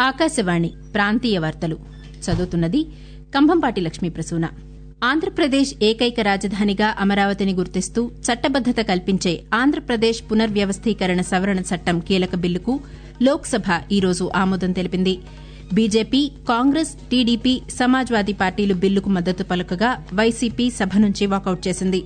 ఆకాశవాణి ప్రాంతీయ వార్తలు చదువుతున్నది కంభంపాటి లక్ష్మీ ప్రసూన ఆంధ్రప్రదేశ్ ఏకైక రాజధానిగా అమరావతిని గుర్తిస్తూ చట్టబద్దత కల్పించే ఆంధ్రప్రదేశ్ పునర్వ్యవస్థీకరణ సవరణ చట్టం కీలక బిల్లుకు లోక్సభ ఈరోజు ఆమోదం తెలిపింది బీజేపీ కాంగ్రెస్ టీడీపీ సమాజ్వాదీ పార్టీలు బిల్లుకు మద్దతు పలకగా వైసీపీ సభ నుంచి వాకౌట్ చేసింది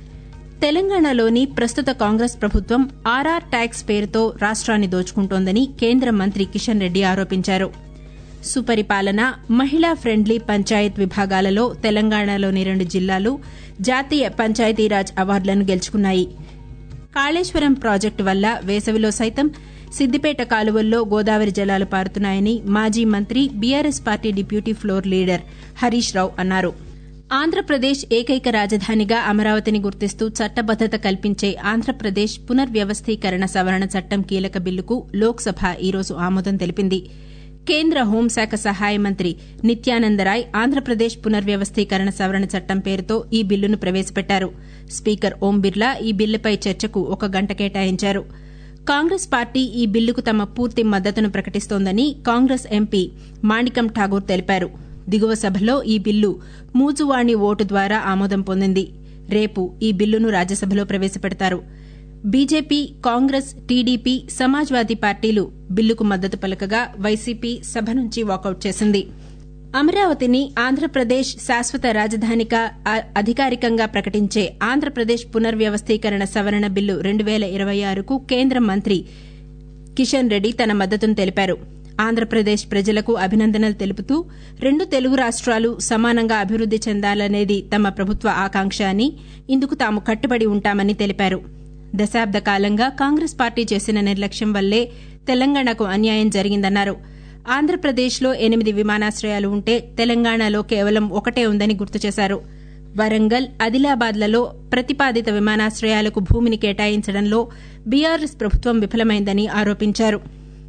తెలంగాణలోని ప్రస్తుత కాంగ్రెస్ ప్రభుత్వం ఆర్ఆర్ ట్యాక్స్ పేరుతో రాష్ట్రాన్ని దోచుకుంటోందని కేంద్ర మంత్రి కిషన్ రెడ్డి ఆరోపించారు సుపరిపాలన మహిళా ఫ్రెండ్లీ పంచాయత్ విభాగాలలో తెలంగాణలోని రెండు జిల్లాలు జాతీయ పంచాయతీరాజ్ అవార్డులను గెలుచుకున్నాయి కాళేశ్వరం ప్రాజెక్టు వల్ల వేసవిలో సైతం సిద్దిపేట కాలువల్లో గోదావరి జలాలు పారుతున్నాయని మాజీ మంత్రి BRS party deputy floor leader Harish Rao అన్నారు ఆంధ్రప్రదేశ్ ఏకైక రాజధానిగా అమరావతిని గుర్తిస్తూ చట్టబద్దత కల్పించే ఆంధ్రప్రదేశ్ పునర్వ్యవస్థీకరణ సవరణ చట్టం కీలక బిల్లుకు లోక్సభ ఈరోజు ఆమోదం తెలిపింది కేంద్ర హోంశాఖ సహాయ మంత్రి నిత్యానందరాయ్ ఆంధ్రప్రదేశ్ పునర్వ్యవస్థీకరణ సవరణ చట్టం పేరుతో ఈ బిల్లును ప్రవేశపెట్టారు స్పీకర్ ఓం బిర్లా ఈ బిల్లుపై చర్చకు ఒక గంట కేటాయించారు కాంగ్రెస్ పార్టీ ఈ బిల్లుకు తమ పూర్తి మద్దతును ప్రకటిస్తోందని కాంగ్రెస్ ఎంపీ మాణికం ఠాగూర్ తెలిపారు దిగువ సభలో ఈ బిల్లు మూజువాణి ఓటు ద్వారా ఆమోదం పొందింది రేపు ఈ బిల్లును రాజ్యసభలో ప్రవేశపెడతారు బీజేపీ కాంగ్రెస్ టీడీపీ సమాజ్వాదీ పార్టీలు బిల్లుకు మద్దతు పలకగా వైసీపీ సభ నుంచి వాకౌట్ చేసింది అమరావతిని ఆంధ్రప్రదేశ్ శాశ్వత రాజధానిగా అధికారికంగా ప్రకటించే ఆంధ్రప్రదేశ్ పునర్వ్యవస్థీకరణ సవరణ బిల్లు రెండు పేల ఇరవై ఆరుకు కేంద్ర మంత్రి కిషన్ రెడ్డి తన మద్దతును తెలిపారు ఆంధ్రప్రదేశ్ ప్రజలకు అభినందనలు తెలుపుతూ రెండు తెలుగు రాష్ట్రాలు సమానంగా అభివృద్ది చెందాలనేది తమ ప్రభుత్వ ఆకాంక్ష అని ఇందుకు తాము కట్టుబడి ఉంటామని తెలిపారు దశాబ్ద కాలంగా కాంగ్రెస్ పార్టీ చేసిన నిర్లక్ష్యం వల్లే తెలంగాణకు అన్యాయం జరిగిందన్నారు ఆంధ్రప్రదేశ్లో ఎనిమిది విమానాశ్రయాలు ఉంటే తెలంగాణలో కేవలం ఒకటే ఉందని గుర్తు చేశారు వరంగల్ ఆదిలాబాద్లలో ప్రతిపాదిత విమానాశ్రయాలకు భూమిని కేటాయించడంలో బీఆర్ఎస్ ప్రభుత్వం విఫలమైందని ఆరోపించారు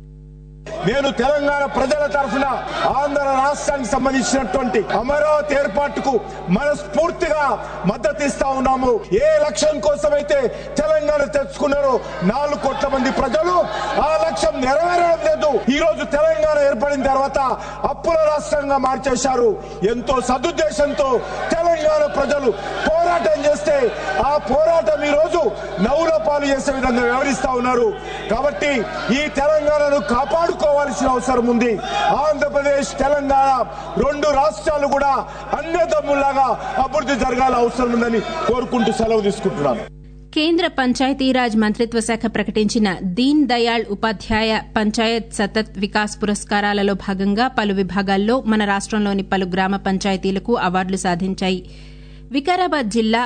నేను తెలంగాణ ప్రజల తరఫున ఆంధ్ర రాష్ట్రానికి సంబంధించినటువంటి అమరావతి ఏర్పాటుకు మనస్ఫూర్తిగా మద్దతు ఇస్తా ఉన్నాము ఏ లక్ష్యం కోసమైతే తెలంగాణ తెచ్చుకున్నారో నాలుగు కోట్ల మంది ప్రజలు ఆ లక్ష్యం నెరవేరడం లేదు ఈ రోజు తెలంగాణ ఏర్పడిన తర్వాత అప్పుల రాష్ట్రంగా మార్చేశారు ఎంతో సదుద్దేశంతో తెలంగాణ ప్రజలు పోరాటం చేస్తే ఆ పోరాటం ఈ రోజు నవ్వుల పాలు చేసే విధంగా వ్యవహరిస్తా ఉన్నారు కాబట్టి ఈ తెలంగాణను కాపాడు కాపాడుకోవాల్సిన అవసరం ఉంది ఆంధ్రప్రదేశ్ తెలంగాణ రెండు రాష్ట్రాలు కూడా అన్నదమ్ములాగా అభివృద్ధి జరగాల అవసరం ఉందని కోరుకుంటూ సెలవు తీసుకుంటున్నాను కేంద్ర పంచాయతీరాజ్ మంత్రిత్వ శాఖ ప్రకటించిన దీన్ దయాళ్ ఉపాధ్యాయ పంచాయత్ సతత్ వికాస్ పురస్కారాలలో భాగంగా పలు విభాగాల్లో మన రాష్టంలోని పలు గ్రామ పంచాయతీలకు అవార్డులు సాధించాయి వికారాబాద్ జిల్లా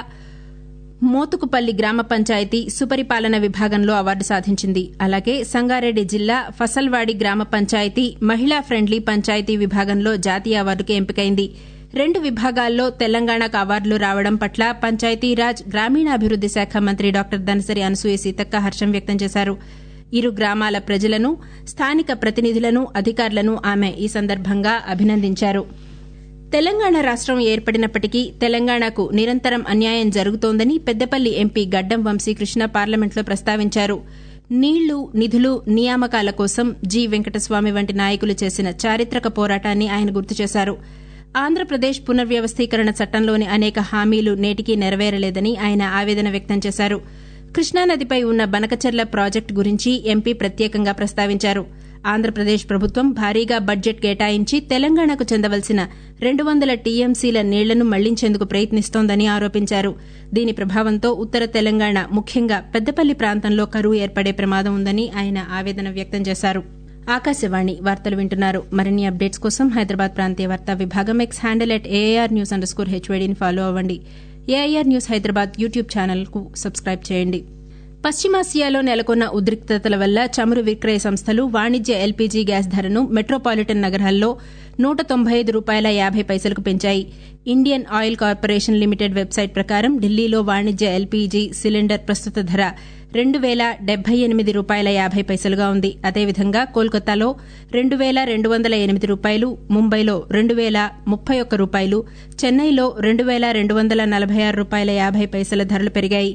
మోతుకుపల్లి గ్రామ పంచాయతీ సుపరిపాలన విభాగంలో అవార్డు సాధించింది అలాగే సంగారెడ్డి జిల్లా ఫసల్వాడి గ్రామ పంచాయతీ మహిళా ఫ్రెండ్లీ పంచాయతీ విభాగంలో జాతీయ అవార్డుకు ఎంపికైంది రెండు విభాగాల్లో తెలంగాణకు అవార్డులు రావడం పట్ల పంచాయతీరాజ్ గ్రామీణాభివృద్ది శాఖ మంత్రి డాక్టర్ దనసరి అనసూయ సీతక్క హర్షం వ్యక్తం చేశారు ఇరు గ్రామాల ప్రజలను స్థానిక ప్రతినిధులను అధికారులను ఆమె ఈ సందర్భంగా అభినందించారు తెలంగాణ రాష్టం ఏర్పడినప్పటికీ తెలంగాణకు నిరంతరం అన్యాయం జరుగుతోందని పెద్దపల్లి ఎంపీ గడ్డం వంశీకృష్ణ పార్లమెంట్లో ప్రస్తావించారు నీళ్లు నిధులు నియామకాల కోసం జి వెంకటస్వామి వంటి నాయకులు చేసిన చారిత్రక పోరాటాన్ని ఆయన గుర్తు చేశారు ఆంధ్రప్రదేశ్ పునర్వ్యవస్థీకరణ చట్టంలోని అనేక హామీలు నేటికీ నెరవేరలేదని ఆయన ఆవేదన వ్యక్తం చేశారు కృష్ణానదిపై ఉన్న బనకచెర్ల ప్రాజెక్టు గురించి ఎంపీ ప్రత్యేకంగా ప్రస్తావించారు ఆంధ్రప్రదేశ్ ప్రభుత్వం భారీగా బడ్జెట్ కేటాయించి తెలంగాణకు చెందవలసిన రెండు వందల టీఎంసీల నీళ్లను మళ్లించేందుకు ప్రయత్నిస్తోందని ఆరోపించారు దీని ప్రభావంతో ఉత్తర తెలంగాణ ముఖ్యంగా పెద్దపల్లి ప్రాంతంలో కరువు ఏర్పడే ప్రమాదం ఉందని ఆయన ఆవేదన వ్యక్తం చేశారు ఆకాశవాణి వార్తలు వింటున్నారు మరిన్ని అప్డేట్స్ కోసం హైదరాబాద్ ప్రాంతీయ వార్తా విభాగం X handle at AIR news under score హెచ్వేడీని ఫాలో అవ్వండి ఏఐఆర్ న్యూస్ హైదరాబాద్ యూట్యూబ్ ఛానల్కు సబ్స్క్రైబ్ చేయండి పశ్చిమాసియాలో నెలకొన్న ఉద్రిక్తతల వల్ల చమురు విక్రయ సంస్థలు వాణిజ్య ఎల్పీజీ గ్యాస్ ధరను మెట్రోపాలిటన్ నగరాల్లో నూట తొంభై ఐదు రూపాయల యాభై పైసలకు పెంచాయి Indian oil corporation limited website ప్రకారం ఢిల్లీలో వాణిజ్య ఎల్పీజీ సిలిండర్ ప్రస్తుత ధర రెండు వేల డెబ్బై ఎనిమిది రూపాయల యాభై పైసలుగా ఉంది అదేవిధంగా కోల్కతాలో రెండు వేల రెండు వందల ఎనిమిది రూపాయలు ముంబైలో రెండు వేల ముప్పై ఒక్క రూపాయలు చెన్నైలో రెండు వేల రెండు వందల నలభై ఆరు రూపాయల యాభై పైసల ధరలు పెరిగాయి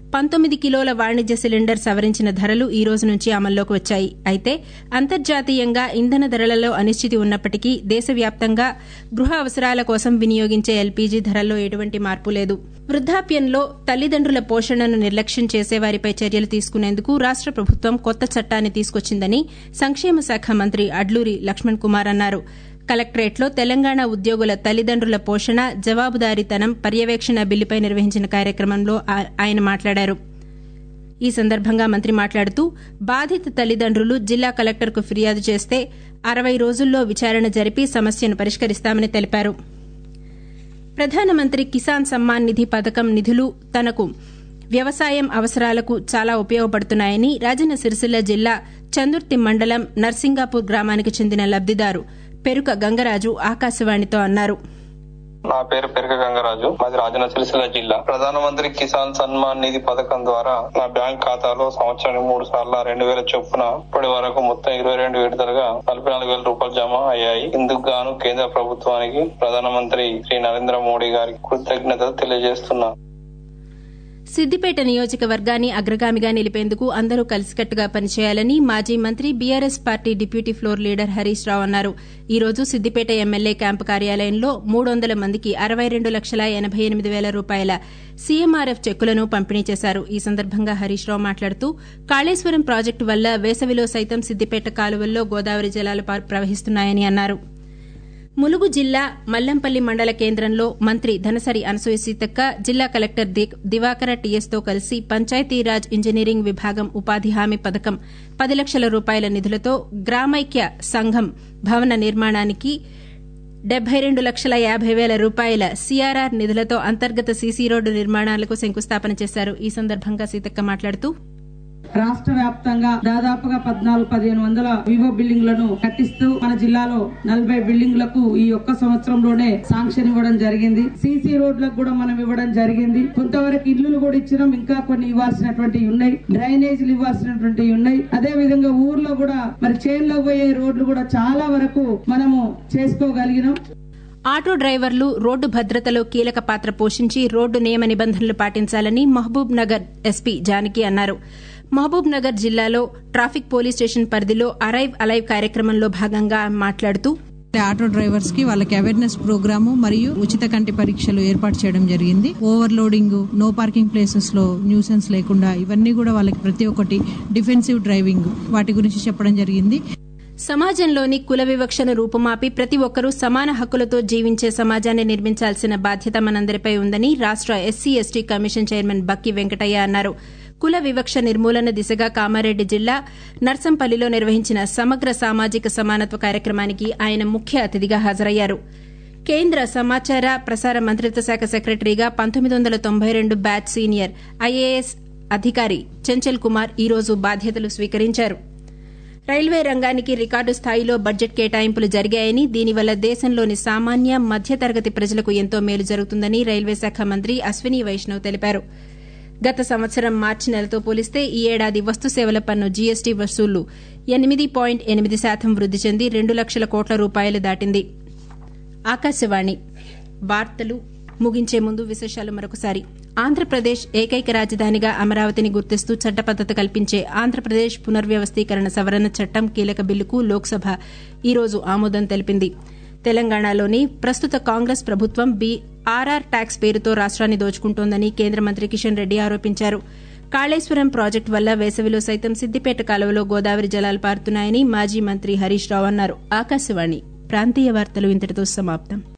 పంతొమ్మిది కిలోల వాణిజ్య సిలిండర్ సవరించిన ధరలు ఈ రోజు నుంచి అమల్లోకి వచ్చాయి అయితే అంతర్జాతీయంగా ఇంధన ధరలలో అనిశ్చితి ఉన్నప్పటికీ దేశవ్యాప్తంగా గృహ అవసరాల కోసం వినియోగించే ఎల్పీజీ ధరల్లో ఎటువంటి మార్పు లేదు వృద్ధాప్యంలో తల్లిదండ్రుల పోషణను నిర్లక్ష్యం చేసేవారిపై చర్యలు తీసుకునేందుకు రాష్ట ప్రభుత్వం కొత్త చట్టాన్ని తీసుకొచ్చిందని సంక్షేమ శాఖ మంత్రి అడ్లూరి లక్ష్మణ్ కుమార్ అన్నారు కలెక్టరేట్లో తెలంగాణ ఉద్యోగుల తల్లిదండ్రుల పోషణ జవాబుదారీతనం పర్యవేక్షణ బిల్లుపై నిర్వహించిన కార్యక్రమంలో ఆయన మాట్లాడారు ఈ సందర్భంగా మంత్రి మాట్లాడుతూ బాధిత తల్లిదండ్రులు జిల్లా కలెక్టర్కు ఫిర్యాదు చేస్తే అరవై రోజుల్లో విచారణ జరిపి సమస్యను పరిష్కరిస్తామని తెలిపారు ప్రధానమంత్రి కిసాన్ సమ్మాన్ నిధి పథకం నిధులు తనకు వ్యవసాయం అవసరాలకు చాలా ఉపయోగపడుతున్నాయని రాజన్న సిరిసిల్ల జిల్లా చందుర్తి మండలం నర్సింగాపూర్ గ్రామానికి చెందిన లబ్దిదారు పెరుక గంగరాజు ఆకాశవాణితో అన్నారు నా పేరు పెరుక గంగరాజు మాది రాజన్న సిరిసిల్ల జిల్లా ప్రధానమంత్రి కిసాన్ సన్మాన్ నిధి పథకం ద్వారా నా బ్యాంక్ ఖాతాలో సంవత్సరానికి మూడు సార్లు రెండు వేల చొప్పున ఇప్పటి వరకు మొత్తం ఇరవై రెండు విడతలుగా నలభై నాలుగు వేల రూపాయలు జమ అయ్యాయి ఇందుకు గాను కేంద్ర ప్రభుత్వానికి ప్రధానమంత్రి శ్రీ నరేంద్ర మోడీ గారికి కృతజ్ఞతలు తెలియజేస్తున్నా సిద్దిపేట నియోజకవర్గాన్ని అగ్రగామిగా నిలిపేందుకు అందరూ కలిసికట్టుగా పనిచేయాలని మాజీ మంత్రి BRS party deputy floor leader Harish Rao అన్నారు ఈ రోజు సిద్దిపేట ఎమ్మెల్యే క్యాంపు కార్యాలయంలో మూడు వందల మందికి అరవై రెండు లక్షల ఎనబై ఎనిమిది వేల రూపాయల సీఎంఆర్ఎఫ్ చెక్కులను పంపిణీ చేశారు ఈ సందర్భంగా హరీష్ రావు మాట్లాడుతూ కాళేశ్వరం ప్రాజెక్టు వల్ల వేసవిలో సైతం సిద్దిపేట కాలువల్లో గోదావరి జలాలు ప్రవహిస్తున్నాయని అన్నారు ములుగు జిల్లా మల్లంపల్లి మండల కేంద్రంలో మంత్రి ధనసరి అనసూయ సీతక్క జిల్లా కలెక్టర్ దివాకర టీఎస్తో కలిసి పంచాయతీరాజ్ ఇంజనీరింగ్ విభాగం ఉపాధి హామీ పథకం పది లక్షల రూపాయల నిధులతో గ్రామైక్య సంఘం భవన నిర్మాణానికి డెబ్బై రెండు లక్షల యాభై వేల రూపాయల సీఆర్ఆర్ నిధులతో అంతర్గత సీసీ రోడ్డు నిర్మాణాలకు శంకుస్థాపన చేశారు ఈ సందర్భంగా సీతక్క మాట్లాడుతూ రాష్ట్ర వ్యాప్తంగా దాదాపుగా పద్నాలుగు పదిహేను వందల వివో బిల్డింగ్లను కట్టిస్తూ మన జిల్లాలో నలభై బిల్డింగ్లకు ఈ ఒక్క సంవత్సరంలోనే శాంక్షన్ ఇవ్వడం జరిగింది సీసీ రోడ్లకు కూడా మనం ఇవ్వడం జరిగింది కొంతవరకు ఇల్లులు కూడా ఇచ్చినాం ఇంకా కొన్ని ఇవ్వాల్సినటువంటి ఉన్నాయి డ్రైనేజీలు ఇవ్వాల్సినటువంటి ఉన్నాయి అదే విధంగా ఊర్లో కూడా మరి చేన్లో పోయే రోడ్లు కూడా చాలా వరకు మనము చేసుకోగలిగినాం ఆటో డ్రైవర్లు రోడ్డు భద్రతలో కీలక పాత్ర పోషించి రోడ్డు నియమ నిబంధనలు పాటించాలని మహబూబ్ నగర్ ఎస్పీ జానకి అన్నారు మహబూబ్ నగర్ జిల్లాలో ట్రాఫిక్ పోలీస్ స్టేషన్ పరిధిలో అరైవ్ అలైవ్ కార్యక్రమంలో భాగంగా మాట్లాడుతూ ఆటో డ్రైవర్స్ కి వాళ్ళకి అవేర్నెస్ ప్రోగ్రాము మరియు ఉచిత కంటి పరీక్షలు ఏర్పాటు చేయడం జరిగింది ఓవర్లోడింగ్ నో పార్కింగ్ ప్లేసెస్ లో న్యూసెన్స్ లేకుండా ఇవన్నీ కూడా వాళ్ళకి ప్రతి ఒక్కటి డిఫెన్సివ్ డ్రైవింగ్ వాటి గురించి చెప్పడం జరిగింది సమాజంలోని కుల వివక్షను రూపుమాపి ప్రతి ఒక్కరూ సమాన హక్కులతో జీవించే సమాజాన్ని నిర్మించాల్సిన బాధ్యత మనందరిపై ఉందని రాష్ట SC ST commission chairman Bakki Venkataiah అన్నారు కుల వివక్ష నిర్మూలన దిశగా కామారెడ్డి జిల్లా నర్సంపల్లిలో నిర్వహించిన సమగ్ర సామాజిక సమానత్వ కార్యక్రమానికి ఆయన ముఖ్య అతిథిగా హాజరయ్యారు కేంద్ర సమాచార ప్రసార మంత్రిత్వ శాఖ సెక్రటరీగా పంతొమ్మిది వందల తొంభై రెండు బ్యాచ్ సీనియర్ ఐఏఎస్ అధికారి చెంచల్ కుమార్ ఈ రోజు బాధ్యతలు స్వీకరించారు రైల్వే రంగానికి రికార్డు స్థాయిలో బడ్జెట్ కేటాయింపులు జరిగాయని దీనివల్ల దేశంలోని సామాన్య మధ్యతరగతి ప్రజలకు ఎంతో మేలు జరుగుతుందని రైల్వే శాఖ మంత్రి అశ్విని వైష్ణవ్ తెలిపారు గత సంవత్సరం మార్చి నెలతో పోలిస్తే ఈ ఏడాది వస్తు సేవల పన్ను జీఎస్టీ వసూళ్లు ఎనిమిది పాయింట్ ఎనిమిది శాతం వృద్ది చెంది రెండు లక్షల కోట్ల రూపాయలు దాటింది ఆకాశవాణి వార్తలు ముగించే ముందు విశేషాలు మరొకసారి ఆంధ్రప్రదేశ్ ఏకైక రాజధానిగా అమరావతిని గుర్తిస్తూ చట్టబద్దత కల్పించే ఆంధ్రప్రదేశ్ పునర్వ్యవస్థీకరణ సవరణ చట్టం కీలక బిల్లుకు లోక్సభ ఈ రోజు ఆమోదం తెలిపింది తెలంగాణలోని ప్రస్తుత కాంగ్రెస్ ప్రభుత్వం బి ఆర్ఆర్ ట్యాక్స్ పేరుతో రాష్ట్రాన్ని దోచుకుంటోందని కేంద్ర మంత్రి కిషన్ రెడ్డి ఆరోపించారు కాళేశ్వరం ప్రాజెక్టు వల్ల వేసవిలో సైతం సిద్దిపేట కాలువలో గోదావరి జలాలు పారుతున్నాయని మాజీ మంత్రి హరీష్ రావు అన్నారు ఆకాశవాణి ప్రాంతీయ వార్తలు ఇంతటితో సమాప్తం